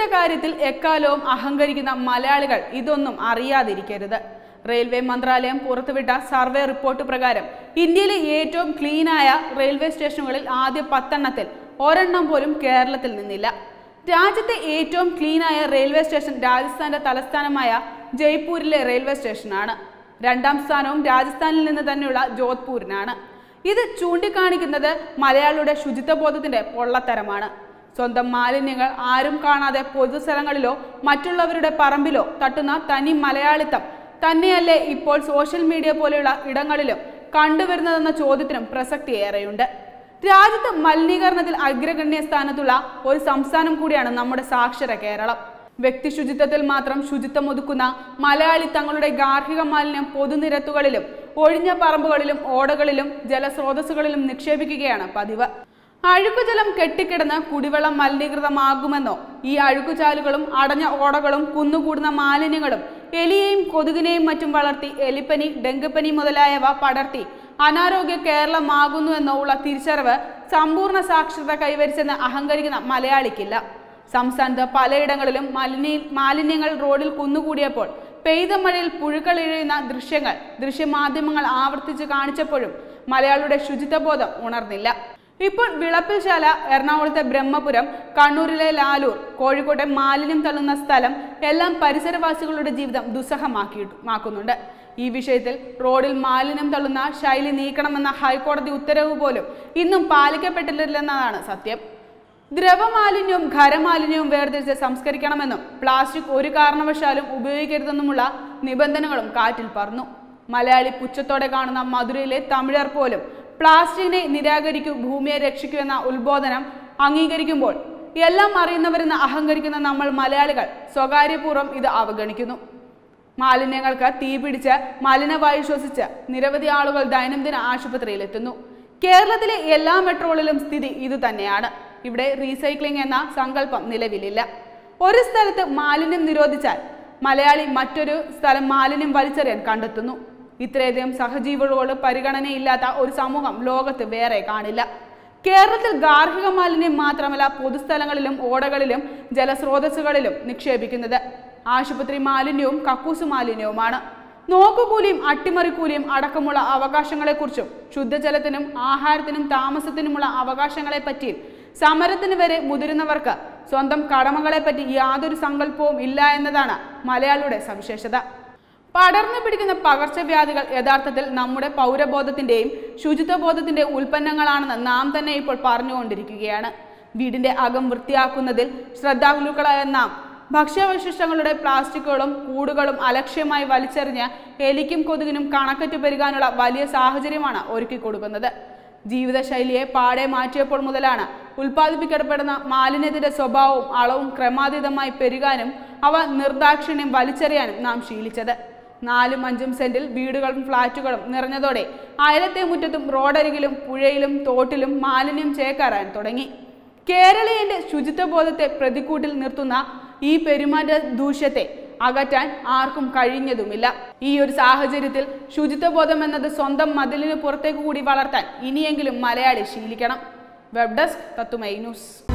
ശുചിത്വത്തിന്റെ കാര്യത്തിൽ എക്കാലവും അഹങ്കരിക്കുന്ന മലയാളികൾ ഇതൊന്നും അറിയാതിരിക്കരുത് റെയിൽവേ മന്ത്രാലയം പുറത്തുവിട്ട സർവേ റിപ്പോർട്ട് പ്രകാരം ഇന്ത്യയിലെ ഏറ്റവും ക്ലീനായ റെയിൽവേ സ്റ്റേഷനുകളിൽ ആദ്യ പത്തെണ്ണത്തിൽ ഒരെണ്ണം പോലും കേരളത്തിൽ നിന്നില്ല രാജ്യത്തെ ഏറ്റവും ക്ലീനായ റെയിൽവേ സ്റ്റേഷൻ രാജസ്ഥാന്റെ തലസ്ഥാനമായ ജയ്പൂരിലെ റെയിൽവേ സ്റ്റേഷനാണ് രണ്ടാം സ്ഥാനവും രാജസ്ഥാനിൽ നിന്ന് തന്നെയുള്ള ജോധ്പൂരിനാണ് ഇത് ചൂണ്ടിക്കാണിക്കുന്നത് മലയാളിയുടെ ശുചിത്വബോധത്തിന്റെ പൊള്ളത്തരമാണ് സ്വന്തം മാലിന്യങ്ങൾ ആരും കാണാതെ പൊതുസ്ഥലങ്ങളിലോ മറ്റുള്ളവരുടെ പറമ്പിലോ തട്ടുന്ന തനി മലയാളിത്തം തന്നെയല്ലേ ഇപ്പോൾ സോഷ്യൽ മീഡിയ പോലെയുള്ള ഇടങ്ങളിലും കണ്ടുവരുന്നതെന്ന ചോദ്യത്തിനും പ്രസക്തിയേറെയുണ്ട് രാജ്യത്ത് മലിനീകരണത്തിൽ അഗ്രഗണ്യ സ്ഥാനത്തുള്ള ഒരു സംസ്ഥാനം കൂടിയാണ് നമ്മുടെ സാക്ഷര കേരളം വ്യക്തി ശുചിത്വത്തിൽ മാത്രം ശുചിത്വം ഒതുക്കുന്ന മലയാളി തങ്ങളുടെ ഗാർഹിക മാലിന്യം പൊതുനിരത്തുകളിലും ഒഴിഞ്ഞ പറമ്പുകളിലും ഓടകളിലും ജലസ്രോതസ്സുകളിലും നിക്ഷേപിക്കുകയാണ് പതിവ് അഴുക്കുജലം കെട്ടിക്കിടന്ന് കുടിവെള്ളം മലിനീകൃതമാകുമെന്നോ ഈ അഴുക്കുചാലുകളും അടഞ്ഞ ഓടകളും കുന്നുകൂടുന്ന മാലിന്യങ്ങളും എലിയെയും കൊതുകിനെയും മറ്റും വളർത്തി എലിപ്പനി ഡെങ്കിപ്പനി മുതലായവ പടർത്തി അനാരോഗ്യ കേരളമാകുന്നുവെന്നോ ഉള്ള തിരിച്ചറിവ് സമ്പൂർണ്ണ സാക്ഷരത കൈവരിച്ചെന്ന് അഹങ്കരിക്കുന്ന മലയാളിക്കില്ല സംസ്ഥാനത്ത് പലയിടങ്ങളിലും മലിനീ മാലിന്യങ്ങൾ റോഡിൽ കുന്നുകൂടിയപ്പോൾ പെയ്ത മഴയിൽ പുഴുക്കൾ ഇഴയുന്ന ദൃശ്യങ്ങൾ ദൃശ്യമാധ്യമങ്ങൾ ആവർത്തിച്ച് കാണിച്ചപ്പോഴും മലയാളിയുടെ ശുചിത്വബോധം ഉണർന്നില്ല ഇപ്പോൾ വിളപ്പിൽശാല എറണാകുളത്തെ ബ്രഹ്മപുരം കണ്ണൂരിലെ ലാലൂർ കോഴിക്കോട്ടെ മാലിന്യം തള്ളുന്ന സ്ഥലം എല്ലാം പരിസരവാസികളുടെ ജീവിതം ദുസ്സഹമാക്കിയിട്ടുമാക്കുന്നുണ്ട് ഈ വിഷയത്തിൽ റോഡിൽ മാലിന്യം തള്ളുന്ന ശൈലി നീക്കണമെന്ന ഹൈക്കോടതി ഉത്തരവ് പോലും ഇന്നും പാലിക്കപ്പെട്ടിട്ടില്ലെന്നതാണ് സത്യം ദ്രവമാലിന്യവും ഖരമാലിന്യവും വേർതിരിച്ച് സംസ്കരിക്കണമെന്നും പ്ലാസ്റ്റിക് ഒരു കാരണവശാലും ഉപയോഗിക്കരുതെന്നുമുള്ള നിബന്ധനകളും കാറ്റിൽ പറന്നു മലയാളി പുച്ഛത്തോടെ കാണുന്ന മധുരയിലെ തമിഴർ പോലും പ്ലാസ്റ്റിക്കിനെ നിരാകരിക്കൂ ഭൂമിയെ രക്ഷിക്കൂ എന്ന ഉത്ബോധനം അംഗീകരിക്കുമ്പോൾ എല്ലാം അറിയുന്നവരെന്ന് അഹങ്കരിക്കുന്ന നമ്മൾ മലയാളികൾ സ്വകാര്യപൂർവ്വം ഇത് അവഗണിക്കുന്നു മാലിന്യങ്ങൾക്ക് തീപിടിച്ച് മലിനവായു ശ്വസിച്ച് നിരവധി ആളുകൾ ദൈനംദിന ആശുപത്രിയിലെത്തുന്നു കേരളത്തിലെ എല്ലാ മെട്രോകളിലും സ്ഥിതി ഇതുതന്നെയാണ് ഇവിടെ റീസൈക്ലിംഗ് എന്ന സങ്കല്പം നിലവിലില്ല ഒരു സ്ഥലത്ത് മാലിന്യം നിരോധിച്ചാൽ മലയാളി മറ്റൊരു സ്ഥലം മാലിന്യം വലിച്ചെറിയാൻ കണ്ടെത്തുന്നു ഇത്രയധികം സഹജീവികളോട് പരിഗണനയില്ലാത്ത ഒരു സമൂഹം ലോകത്ത് വേറെ കാണില്ല കേരളത്തിൽ ഗാർഹിക മാലിന്യം മാത്രമല്ല പൊതുസ്ഥലങ്ങളിലും ഓടകളിലും ജലസ്രോതസ്സുകളിലും നിക്ഷേപിക്കുന്നത് ആശുപത്രി മാലിന്യവും കക്കൂസ് മാലിന്യവുമാണ് നോക്കുകൂലിയും അട്ടിമറിക്കൂലിയും അടക്കമുള്ള അവകാശങ്ങളെക്കുറിച്ചും ശുദ്ധജലത്തിനും ആഹാരത്തിനും താമസത്തിനുമുള്ള അവകാശങ്ങളെപ്പറ്റിയും സമരത്തിന് വരെ മുതിരുന്നവർക്ക് സ്വന്തം കടമകളെപ്പറ്റി യാതൊരു സങ്കല്പവും ഇല്ല എന്നതാണ് മലയാളിയുടെ സവിശേഷത പടർന്നു പിടിക്കുന്ന പകർച്ചവ്യാധികൾ യഥാർത്ഥത്തിൽ നമ്മുടെ പൗരബോധത്തിന്റെയും ശുചിത്വബോധത്തിന്റെ ഉൽപ്പന്നങ്ങളാണെന്ന് നാം തന്നെ ഇപ്പോൾ പറഞ്ഞുകൊണ്ടിരിക്കുകയാണ് വീടിന്റെ അകം വൃത്തിയാക്കുന്നതിൽ ശ്രദ്ധാലുക്കളായ നാം ഭക്ഷ്യാവശിഷ്ടങ്ങളുടെ പ്ലാസ്റ്റിക്കുകളും കൂടുകളും അലക്ഷ്യമായി വലിച്ചെറിഞ്ഞ് എലിക്കും കൊതുകിനും കണക്കറ്റു പെരുകാനുള്ള വലിയ സാഹചര്യമാണ് ഒരുക്കി കൊടുക്കുന്നത് ജീവിതശൈലിയെ പാടെ മാറ്റിയപ്പോൾ മുതലാണ് ഉൽപ്പാദിപ്പിക്കപ്പെടുന്ന മാലിന്യത്തിന്റെ സ്വഭാവവും അളവും ക്രമാതീതമായി പെരുകാനും അവ നിർദാക്ഷിണ്യം വലിച്ചെറിയാനും നാം ശീലിച്ചത് നാലും അഞ്ചും സെന്റിൽ വീടുകളും ഫ്ളാറ്റുകളും നിറഞ്ഞതോടെ അയലത്തെ മുറ്റത്തും റോഡരികിലും പുഴയിലും തോട്ടിലും മാലിന്യം ചേക്കാറാൻ തുടങ്ങി കേരളീയന്റെ ശുചിത്വബോധത്തെ പ്രതിക്കൂട്ടിൽ നിർത്തുന്ന ഈ പെരുമാറ്റ ദൂഷ്യത്തെ അകറ്റാൻ ആർക്കും കഴിഞ്ഞതുമില്ല ഈ ഒരു സാഹചര്യത്തിൽ ശുചിത്വബോധം എന്നത് സ്വന്തം മതിലിന് പുറത്തേക്ക് കൂടി വളർത്താൻ ഇനിയെങ്കിലും മലയാളി ശീലിക്കണം വെബ് ഡെസ്ക് തത്തുമൈ ന്യൂസ്